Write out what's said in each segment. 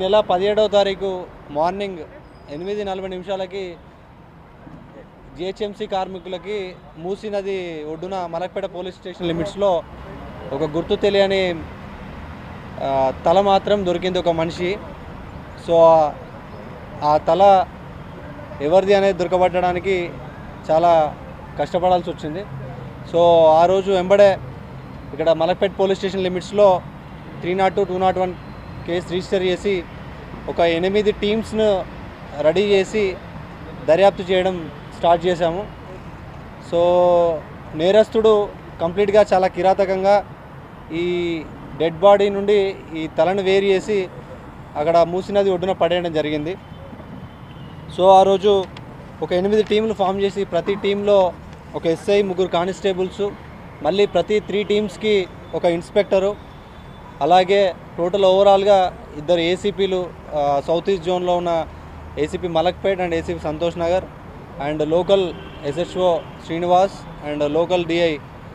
నెల పదిహేడవ తారీఖు మార్నింగ్ ఎనిమిది నలభై నిమిషాలకి జిహెచ్ఎంసీ కార్మికులకి మూసీ నది ఒడ్డున మలక్పేట పోలీస్ స్టేషన్ లిమిట్స్లో ఒక గుర్తు తెలియని ఆ, తల మాత్రం దొరికింది ఒక మనిషి సో ఆ- ఆ తల ఎవరిది అనేది దొరకబట్టడానికి చాలా కష్టపడాల్సి వచ్చింది సో ఆ రోజు వెంబడే ఇక్కడ మలక్పేట్ పోలీస్ స్టేషన్ లిమిట్స్లో three nought two two nought one case register చేసి ఒక ఎనిమిది టీమ్స్ను రెడీ చేసి దర్యాప్తు చేయడం స్టార్ట్ చేశాము సో నేరస్తుడు కంప్లీట్గా చాలా కిరాతకంగా ఈ డెడ్ బాడీ నుండి ఈ తలను వేరు చేసి అక్కడ మూసినది ఒడ్డున పడేయడం జరిగింది సో ఆ రోజు ఒక ఎనిమిది టీంలు ఫామ్ చేసి ప్రతి టీంలో ఒక ఎస్ఐ ముగ్గురు కానిస్టేబుల్స్ మళ్ళీ ప్రతి త్రీ టీమ్స్కి ఒక ఇన్స్పెక్టరు అలాగే టోటల్ ఓవరాల్గా ఇద్దరు ఏసీపీలు సౌత్ ఈస్ట్ జోన్లో ఉన్న ACP Malakpet and ACP Santosh Nagar and local SHO Srinivas and local DI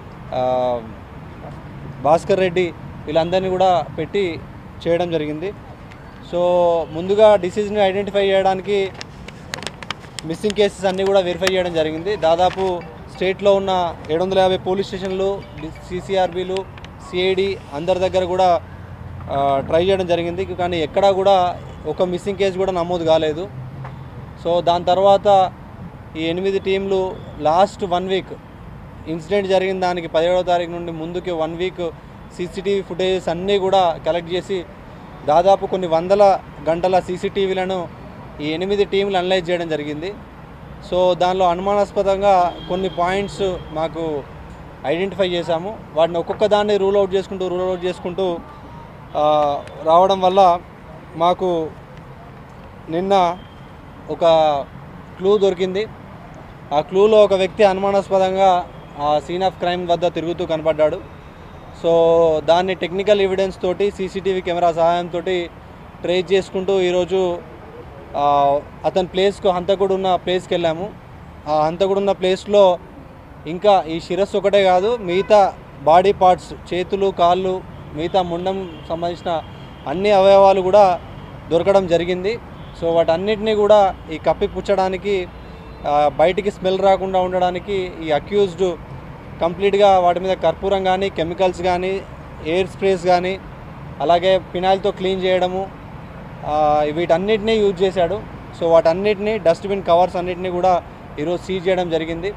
Bhaskar Reddy వీళ్ళందరినీ కూడా పెట్టి చేయడం జరిగింది సో ముందుగా డిసీజ్ని ఐడెంటిఫై చేయడానికి మిస్సింగ్ కేసెస్ అన్నీ కూడా వెరిఫై చేయడం జరిగింది దాదాపు స్టేట్లో ఉన్న ఏడు వందల యాభై పోలీస్ స్టేషన్లు సీసీఆర్బీలు సిఐడి అందరి దగ్గర కూడా ఆ, ట్రై చేయడం జరిగింది కానీ ఎక్కడా కూడా ఒక మిస్సింగ్ కేసు కూడా నమోదు కాలేదు సో దాని తర్వాత ఈ ఎనిమిది టీంలు లాస్ట్ వన్ వీక్ ఇన్సిడెంట్ జరిగిన దానికి పదిహేడవ తారీఖు నుండి ముందుకి వన్ వీక్ సీసీటీవీ ఫుటేజెస్ అన్నీ కూడా కలెక్ట్ చేసి దాదాపు కొన్ని వందల గంటల సీసీటీవీలను ఈ ఎనిమిది టీంలు అనలైజ్ చేయడం జరిగింది సో దానిలో అనుమానాస్పదంగా కొన్ని పాయింట్స్ మాకు ఐడెంటిఫై చేశాము వాటిని ఒక్కొక్క దాన్ని రూల్ అవుట్ చేసుకుంటూ రూల్ అవుట్ చేసుకుంటూ ఆ, రావడం వల్ల మాకు నిన్న ఒక క్లూ దొరికింది ఆ క్లూలో ఒక వ్యక్తి అనుమానాస్పదంగా ఆ సీన్ ఆఫ్ క్రైమ్ వద్ద తిరుగుతూ కనపడ్డాడు సో దాన్ని టెక్నికల్ ఎవిడెన్స్ తోటి సీసీటీవీ కెమెరా సహాయంతో ట్రేస్ చేసుకుంటూ ఈరోజు ఆ, అతని ప్లేస్కు హంతకుడు ఉన్న ప్లేస్కి వెళ్ళాము ఆ హంతకుడు ఉన్న ప్లేస్లో ఇంకా ఈ శిరస్సు ఒకటే కాదు మిగతా బాడీ పార్ట్స్ చేతులు కాళ్ళు మిగతా ముండం సంబంధించిన అన్ని అవయవాలు కూడా దొరకడం జరిగింది సో వాటన్నిటినీ కూడా ఈ కప్పిపుచ్చడానికి ఆ, బయటికి స్మెల్ రాకుండా ఉండడానికి ఈ అక్యూజ్డ్ కంప్లీట్గా వాటి మీద కర్పూరం కానీ కెమికల్స్ కానీ ఎయిర్ స్ప్రేస్ కానీ అలాగే ఫినాయిల్తో క్లీన్ చేయడము ఆ, వీటన్నిటినీ యూజ్ చేశాడు సో వాటన్నిటిని డస్ట్బిన్ కవర్స్ అన్నిటినీ కూడా ఈరోజు సీజ్ చేయడం జరిగింది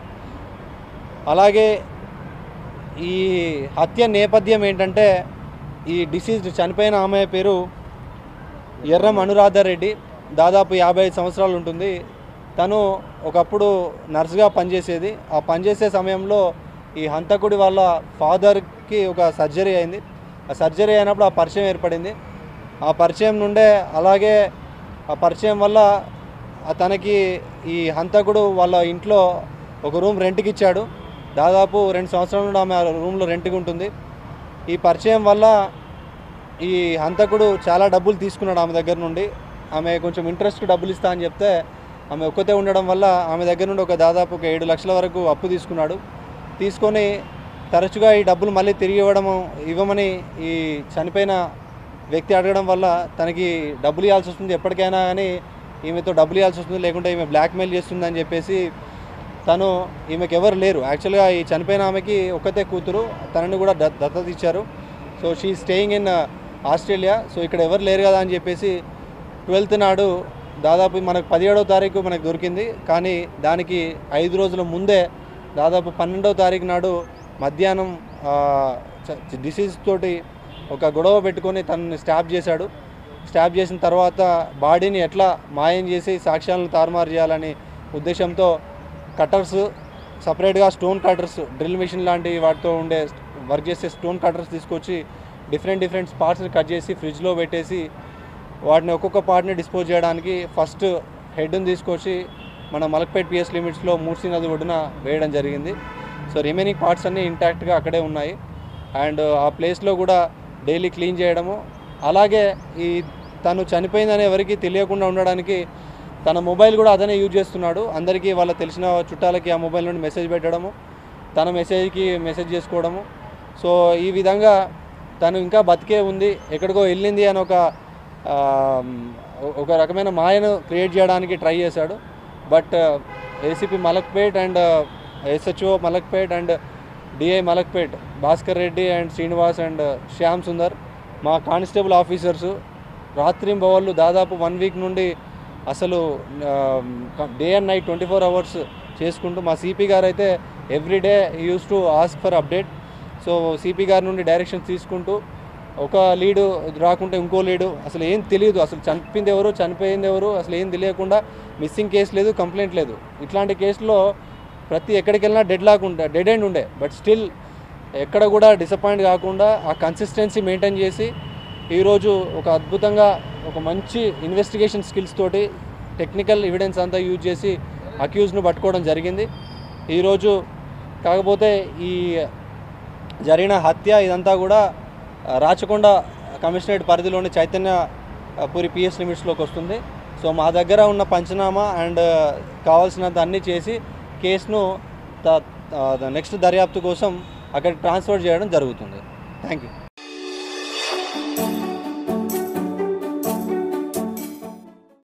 అలాగే ఈ హత్య నేపథ్యం ఏంటంటే ఈ డిసీజ్డ్ చనిపోయిన ఆమె పేరు ఎర్రం అనురాధ రెడ్డి దాదాపు యాభై ఐదు సంవత్సరాలు ఉంటుంది తను ఒకప్పుడు నర్సుగా పనిచేసేది ఆ పనిచేసే సమయంలో ఈ హంతకుడి వాళ్ళ ఫాదర్కి ఒక సర్జరీ అయింది ఆ సర్జరీ అయినప్పుడు ఆ పరిచయం ఏర్పడింది ఆ పరిచయం నుండే అలాగే ఆ పరిచయం వల్ల ఆ తనకి ఈ హంతకుడు వాళ్ళ ఇంట్లో ఒక రూమ్ రెంట్కి ఇచ్చాడు దాదాపు రెండు సంవత్సరాల నుండి ఆమె ఆ రూమ్లో రెంట్కి ఉంటుంది ఈ పరిచయం వల్ల ఈ హంతకుడు చాలా డబ్బులు తీసుకున్నాడు ఆమె దగ్గర నుండి ఆమె కొంచెం ఇంట్రెస్ట్ డబ్బులు ఇస్తా అని చెప్తే ఆమె ఒక్కతే ఉండడం వల్ల ఆమె దగ్గర నుండి ఒక దాదాపు ఒక ఏడు లక్షల వరకు అప్పు తీసుకున్నాడు తీసుకొని తరచుగా ఈ డబ్బులు మళ్ళీ తిరిగి ఇవ్వడము ఇవ్వమని ఈ చనిపోయిన వ్యక్తి అడగడం వల్ల తనకి డబ్బులు ఇవ్వాల్సి వస్తుంది ఎప్పటికైనా కానీ ఈమెతో డబ్బులు ఇవ్వాల్సి వస్తుంది లేకుంటే ఈమె బ్లాక్మెయిల్ చేస్తుందని చెప్పేసి తను ఈమెకి ఎవరు లేరు యాక్చువల్గా ఈ చనిపోయిన ఆమెకి ఒక్కతే కూతురు తనని కూడా ద- దత్తత ఇచ్చారు so she staying in Australia so ఇక్కడ ఎవరు లేరు కదా అని చెప్పేసి ట్వెల్త్ నాడు దాదాపు మనకు పదిహేడవ తారీఖు మనకు దొరికింది కానీ దానికి ఐదు రోజుల ముందే దాదాపు పన్నెండవ తారీఖు నాడు మధ్యాహ్నం డిసీజ్ తోటి ఒక గొడవ పెట్టుకొని తనని స్టాప్ చేశాడు స్టాప్ చేసిన తర్వాత బాడీని ఎట్లా మాయం చేసి సాక్ష్యాలను తారుమారు చేయాలని ఉద్దేశంతో కట్టర్స్ సపరేట్గా స్టోన్ కట్టర్స్ డ్రిల్ మిషన్ లాంటి వాటితో ఉండే వర్క్ చేసే స్టోన్ కట్టర్స్ తీసుకొచ్చి డిఫరెంట్ డిఫరెంట్ స్పాట్స్ని కట్ చేసి ఫ్రిడ్జ్లో పెట్టేసి వాటిని ఒక్కొక్క పార్ట్ని డిస్పోజ్ చేయడానికి ఫస్ట్ హెడ్ని తీసుకొచ్చి మన మలక్పేట్ పిఎస్ లిమిట్స్లో మూర్సి నది ఒడ్డున వేయడం జరిగింది సో రిమైనింగ్ పార్ట్స్ అన్నీ ఇంటాక్ట్గా అక్కడే ఉన్నాయి అండ్ ఆ ప్లేస్లో కూడా డైలీ క్లీన్ చేయడము అలాగే ఈ తను చనిపోయిందని ఎవరికి తెలియకుండా ఉండడానికి తన మొబైల్ కూడా అతనే యూజ్ చేస్తున్నాడు అందరికీ వాళ్ళ తెలిసిన చుట్టాలకి ఆ మొబైల్ నుండి మెసేజ్ పెట్టడము తన మెసేజ్కి మెసేజ్ చేసుకోవడము సో ఈ విధంగా తను ఇంకా బతికే ఉంది ఎక్కడికో వెళ్ళింది అని ఒక ఒక రకమైన మాయను క్రియేట్ చేయడానికి ట్రై చేశాడు but ACP Malakpet and SHO Malakpet and DI Malakpet Bhaskar Reddy and Srinivas and Shyam Sundar మా కానిస్టేబుల్ ఆఫీసర్సు రాత్రింబవళ్ళు దాదాపు వన్ వీక్ నుండి అసలు day and night twenty four hours చేసుకుంటూ మా సిపి గారు అయితే everyday use to ask for update so CP గారి నుండి డైరెక్షన్స్ తీసుకుంటూ ఒక లీడు రాకుంటే ఇంకో లీడు అసలు ఏం తెలియదు అసలు చనిపోయింది ఎవరు చనిపోయింది ఎవరు అసలు ఏం తెలియకుండా మిస్సింగ్ కేసు లేదు కంప్లైంట్ లేదు ఇట్లాంటి కేసులో ప్రతి ఎక్కడికి వెళ్ళినా డెడ్ లాక్ ఉండే డెడ్ ఎండ్ ఉండే బట్ స్టిల్ ఎక్కడ కూడా డిసప్పాయింట్ కాకుండా ఆ కన్సిస్టెన్సీ మెయింటైన్ చేసి ఈరోజు ఒక అద్భుతంగా ఒక మంచి ఇన్వెస్టిగేషన్ స్కిల్స్ తోటి టెక్నికల్ ఎవిడెన్స్ అంతా యూజ్ చేసి అక్యూజ్ను పట్టుకోవడం జరిగింది ఈరోజు కాకపోతే ఈ జరిగిన హత్య ఇదంతా కూడా ఆ, రాచకొండ కమిషనరేట్ పరిధిలోని చైతన్య ఆ, పూరి పిఎస్ లిమిట్స్లోకి వస్తుంది సో మా దగ్గర ఉన్న పంచనామా అండ్ కావాల్సినంత అన్నీ చేసి కేసును నెక్స్ట్ దర్యాప్తు కోసం అక్కడ ట్రాన్స్ఫర్ చేయడం జరుగుతుంది థ్యాంక్ యూ